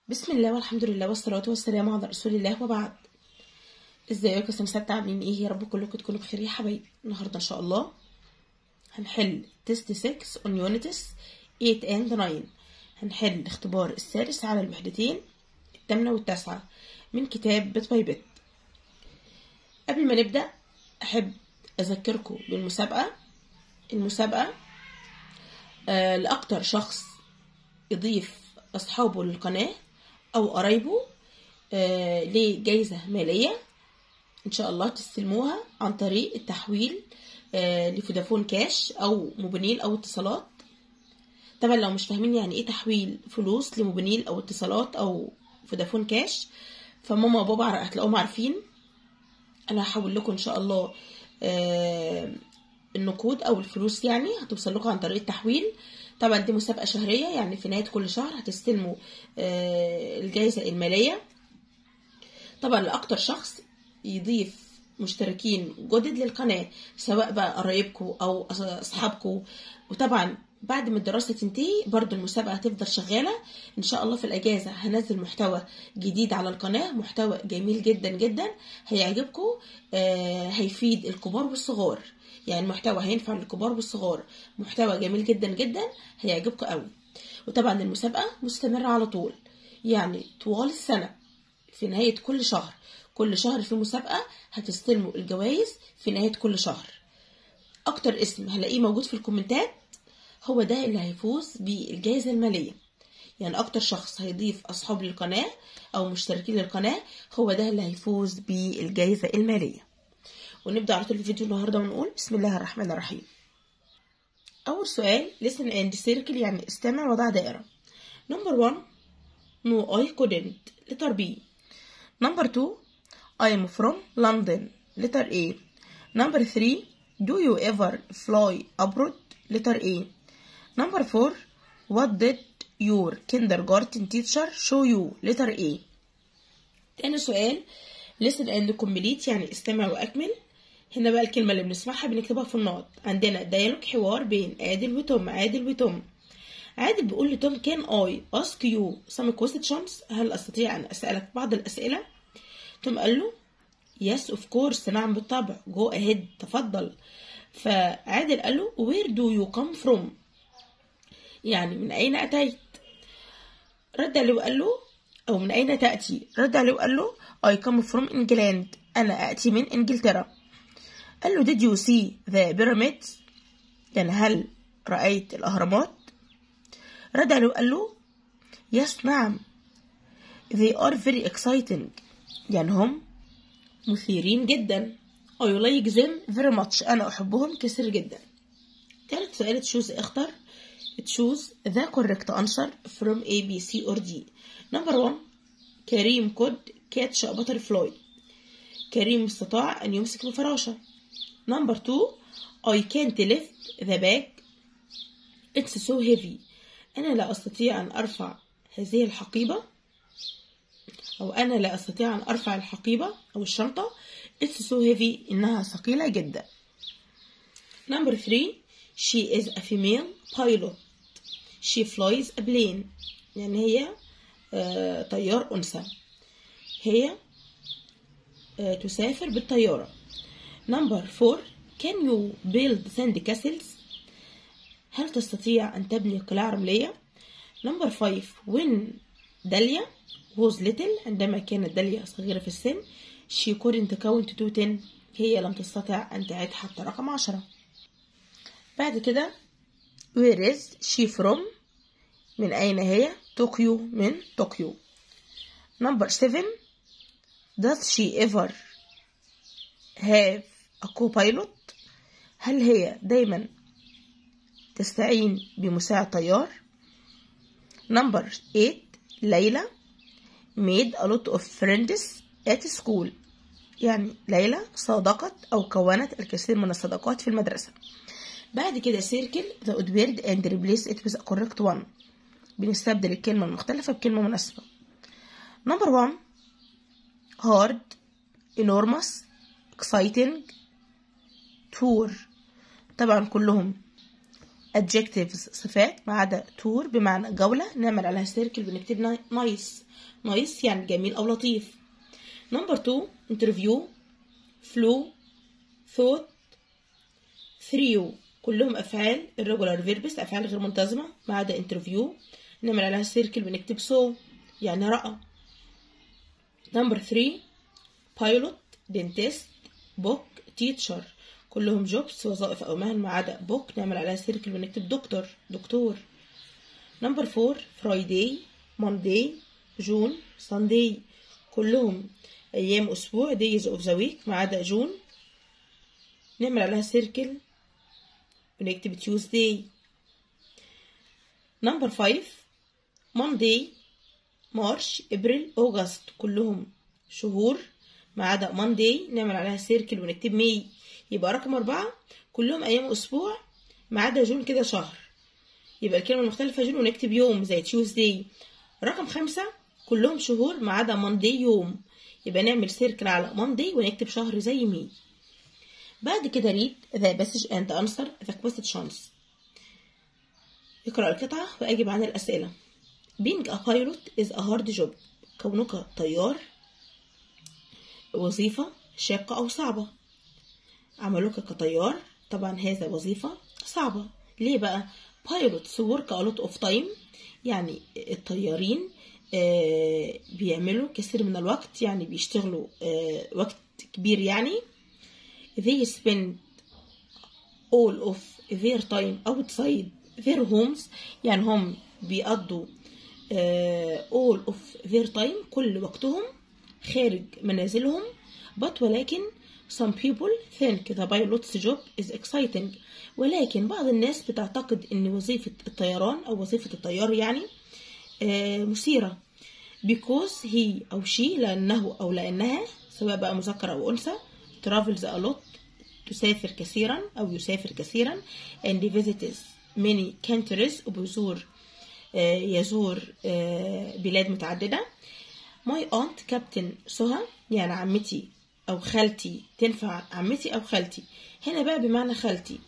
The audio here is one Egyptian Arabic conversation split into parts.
بسم الله والحمد لله والصلاة والسلام على رسول الله وبعد ازيكم يا سمسات عاملين ايه يا رب كلكم تكونوا بخير يا حبايبي النهارده ان شاء الله هنحل تيست 6 on units 8 and 9 هنحل الاختبار السادس على الوحدتين الثامنة والتاسعة من كتاب بيت باي بيت قبل ما نبدأ أحب أذكركم بالمسابقة المسابقة آه لأكتر شخص يضيف أصحابه للقناة أو قرايبه آه لجايزة مالية إن شاء الله تستلموها عن طريق التحويل آه لفودافون كاش أو موبينيل أو اتصالات طبعا لو مش فاهمين يعني ايه تحويل فلوس لموبينيل أو اتصالات أو فودافون كاش فماما وبابا هتلاقوهم عارفين أنا هحول لكم إن شاء الله آه النقود او الفلوس يعني هتوصل لكم عن طريق التحويل طبعا دي مسابقه شهريه يعني في نهايه كل شهر هتستلموا الجائزه الماليه طبعا لاكتر شخص يضيف مشتركين جدد للقناه سواء بقى قرايبكم او اصحابكم وطبعا بعد ما الدراسة تنتهي برضو المسابقة هتفضل شغالة إن شاء الله في الأجازة هنزل محتوى جديد على القناة محتوى جميل جدا جدا هيعجبكم آه هيفيد الكبار والصغار يعني المحتوى هينفع للكبار والصغار محتوى جميل جدا جدا هيعجبكم قوي وطبعا المسابقة مستمرة على طول يعني طوال السنة في نهاية كل شهر كل شهر في مسابقة هتستلموا الجوائز في نهاية كل شهر أكتر اسم هلاقيه موجود في الكومنتات هو ده اللي هيفوز بالجائزة المالية يعني أكتر شخص هيضيف أصحاب للقناة أو مشتركين للقناة هو ده اللي هيفوز بالجائزة المالية ونبدأ على طول الفيديو النهاردة ونقول بسم الله الرحمن الرحيم أول سؤال listen and circle يعني استمع وضع دائرة number one no I couldn't letter B number two I am from London letter A number three do you ever fly abroad letter A number four what did your kindergarten teacher show you letter A تاني سؤال listen and complete يعني استمع وأكمل هنا بقى الكلمة اللي بنسمعها بنكتبها في النقط عندنا ديالوج حوار بين عادل وتوم عادل وتوم عادل بيقول لتوم كان I ask you some questions هل أستطيع أن أسألك بعض الأسئلة توم قال له yes of course نعم بالطبع go ahead تفضل فعادل قال له where do you come from يعني من أين أتيت رد عليه وقال له أو من أين تأتي رد عليه وقال له I come from England أنا أتي من إنجلترا قال له did you see the pyramids يعني هل رأيت الأهرامات رد عليه وقال له yes نعم they are very exciting يعني هم مثيرين جدا I like them very much أنا أحبهم كثير جدا تالت سؤال تشوز اختر تشوز the correct answer from A B C or D number one كريم could catch a butterfly كريم استطاع أن يمسك الفراشة number two I can't lift the bag it's so heavy أنا لا أستطيع أن أرفع هذه الحقيبة أو أنا لا أستطيع أن أرفع الحقيبة أو الشنطة it's so heavy إنها ثقيلة جدا number three she is a female pilot she flies a plane يعني هي آه طيار أنثى هي آه تسافر بالطيارة number four can you build sand castles هل تستطيع أن تبني قلاع رملية number five when داليا was little عندما كانت داليا صغيرة في السن she couldn't count to ten هي لم تستطع أن تعد حتى رقم عشرة بعد كده where is she from من أين هي طوكيو من طوكيو number seven does she ever have a co-pilot هل هي دايما تستعين بمساعد طيار number 8 ليلى made a lot of friends at school يعني ليلى صادقت أو كونت الكثير من الصداقات في المدرسة بعد كده circle the odd word and replace it with a correct one بنستبدل الكلمة المختلفة بكلمة مناسبة number one hard enormous exciting tour طبعا كلهم adjectives صفات ما عدا tour بمعنى جولة نعمل عليها سيركل بنكتب نايس نايس يعني جميل أو لطيف نمبر 2 interview flew thought threw كلهم أفعال irregular verbs أفعال غير منتظمة ما عدا interview نعمل عليها سيركل بنكتب so يعني رأى نمبر 3 pilot dentist book teacher كلهم جوبس وظائف أو مهن ما عدا book نعمل عليها سيركل ونكتب دكتور دكتور نمبر 4 فرايداي مانداي جون سانداي كلهم أيام أسبوع days of the week ما عدا جون نعمل عليها سيركل ونكتب Tuesday نمبر 5 Monday مارش ابريل اوغست كلهم شهور ما عدا Monday نعمل عليها سيركل ونكتب ماي يبقى رقم أربعة كلهم أيام أسبوع ما عدا جون كده شهر يبقى الكلمة المختلفة جون ونكتب يوم زي Tuesday رقم خمسة كلهم شهور ما عدا Monday يوم يبقى نعمل سيركل على Monday ونكتب شهر زي مي بعد كده read the passage and answer the questions اقرأ القطعة وأجب عن الأسئلة being a pilot is a hard job كونك طيار وظيفة شاقة أو صعبة عملك كطيار طبعا هذا وظيفة صعبة ليه بقى pilots work a lot of time يعني الطيارين آه بيعملوا كثير من الوقت يعني بيشتغلوا آه وقت كبير يعني they spend all of their time outside their homes يعني هم بيقضوا uh, all of their time كل وقتهم خارج منازلهم but ولكن some people think the pilot's job is exciting ولكن بعض الناس بتعتقد ان وظيفة الطيران او وظيفة الطيار يعني uh, مثيرة because he أو she لأنه أو لأنها سواء بقى مذكر أو أنثى travels a lot تسافر كثيرا أو يسافر كثيرا and visits many countries وبيزور يزور بلاد متعددة my aunt كابتن سهى يعني عمتي أو خالتي تنفع عمتي أو خالتي هنا بقى بمعنى خالتي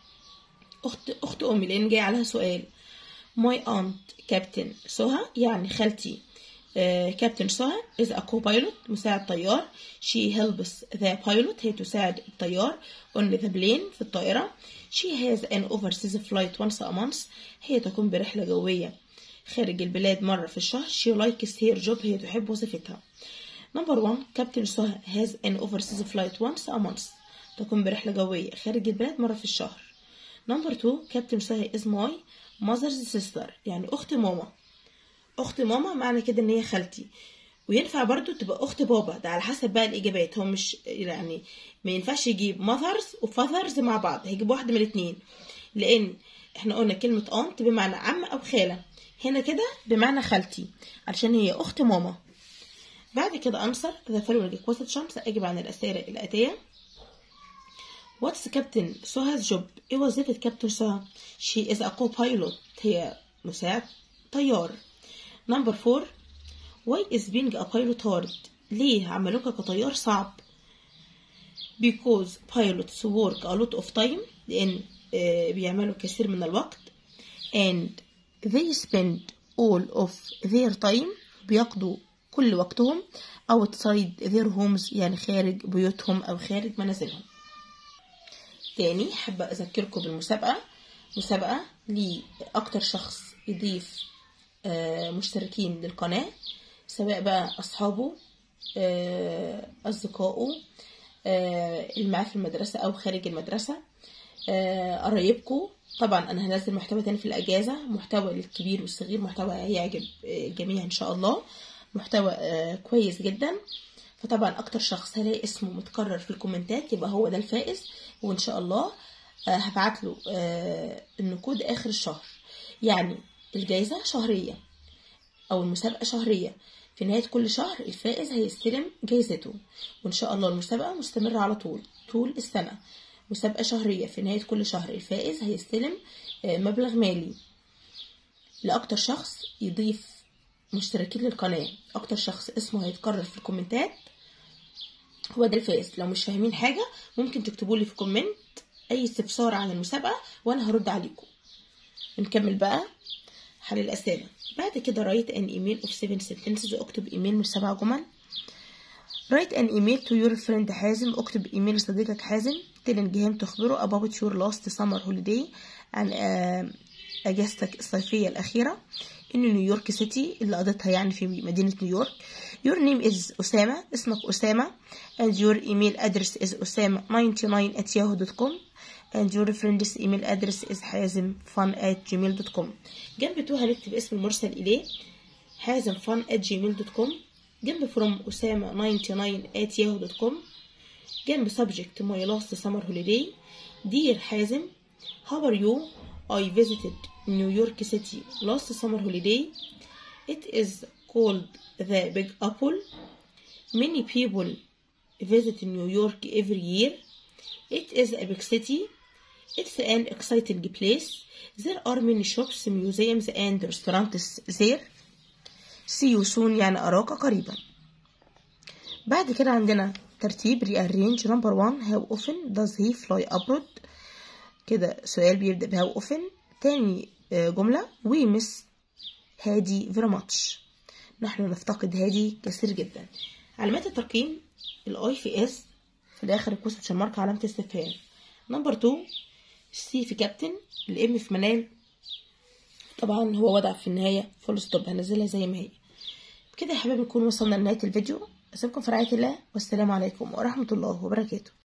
أخت أخت أمي لأن جاي عليها سؤال my aunt كابتن سهى يعني خالتي كابتن سهى is a co-pilot مساعد طيار she helps the pilot هي تساعد الطيار on the plane في الطائرة she has an overseas flight once a month هي تقوم برحلة جوية خارج البلاد مرة في الشهر she likes her job هي تحب وظيفتها number one كابتن سهى has an overseas flight once a month تقوم برحلة جوية خارج البلاد مرة في الشهر number two كابتن سهى is my mother's sister يعني أخت ماما اخت ماما معنى كده ان هي خالتي وينفع برضو تبقى اخت بابا ده على حسب بقى الاجابات هو مش يعني ما ينفعش يجيب ماذرز وفاذرز مع بعض هيجيب واحده من الاثنين لان احنا قلنا كلمه اونت بمعنى عم او خاله هنا كده بمعنى خالتي علشان هي اخت ماما بعد كده انسر ذا فولوينج كويستشنز اجب عن الاسئله الاتيه واتس كابتن سها's جوب ايه وظيفه كابتن سهى شي از ا كو بايلوت هي مساعد طيار نمبر فور why is being a pilot hard ليه عملوك كطيار صعب because pilots work a lot of time لأن بيعملوا كثير من الوقت and they spend all of their time بيقضوا كل وقتهم outside their homes يعني خارج بيوتهم أو خارج منازلهم تاني حابة أذكركم بالمسابقة مسابقة لأكتر شخص يضيف مشتركين للقناة سواء بقى أصحابه أصدقائه اللي معاه في المدرسة أو خارج المدرسة قرايبكم طبعا أنا هنزل محتوى تاني في الأجازة محتوى للكبير والصغير محتوى هيعجب الجميع إن شاء الله محتوى كويس جدا فطبعا أكتر شخص هلاقي اسمه متكرر في الكومنتات يبقى هو ده الفائز وإن شاء الله هبعت له النقود آخر الشهر يعني الجايزة شهرية أو المسابقة شهرية في نهاية كل شهر الفائز هيستلم جايزته وإن شاء الله المسابقة مستمرة على طول طول السنة مسابقة شهرية في نهاية كل شهر الفائز هيستلم مبلغ مالي لأكتر شخص يضيف مشتركين للقناة أكتر شخص اسمه هيتكرر في الكومنتات هو ده الفائز لو مش فاهمين حاجة ممكن تكتبوا لي في كومنت أي استفسار عن المسابقة وأنا هرد عليكم بنكمل بقى حل الأسئلة بعد كده write an email of seven sentences اكتب ايميل من سبع جمل write an email to your friend حازم اكتب ايميل لصديقك حازم telling him تخبره about your last summer holiday عن آه، اجازتك الصيفية الأخيرة in نيويورك سيتي اللي قضيتها يعني في مدينة نيويورك your name is أسامة اسمك أسامة and your email address is أسامة 99 at yahoo.com and your friend's email address is حازم fun at gmail.com جنب تو هنكتب اسم المرسل إليه حازم fun at gmail.com جنب from أسامة 99 at yahoo.com جنب subject my last summer holiday dear حازم how are you I visited New York City last summer holiday it is called the Big Apple many people visit New York every year it is a big city it's an exciting place there are many shops museums and restaurants there see you soon يعني أراك قريبا بعد كده عندنا ترتيب rearrange number one how often does he fly abroad كده سؤال بيبدأ ب how often تاني آه، جملة we miss هادي very much نحن نفتقد هادي كثير جدا علامات الترقيم الاي في اس في الاخر الكويستشن مارك علامة استفهام نمبر 2 سي في كابتن الام في منال طبعا هو وضع في النهاية فول ستوب هنزلها زي ما هي كده يا حبايبي نكون وصلنا لنهاية الفيديو أسيبكم في رعاية الله والسلام عليكم ورحمة الله وبركاته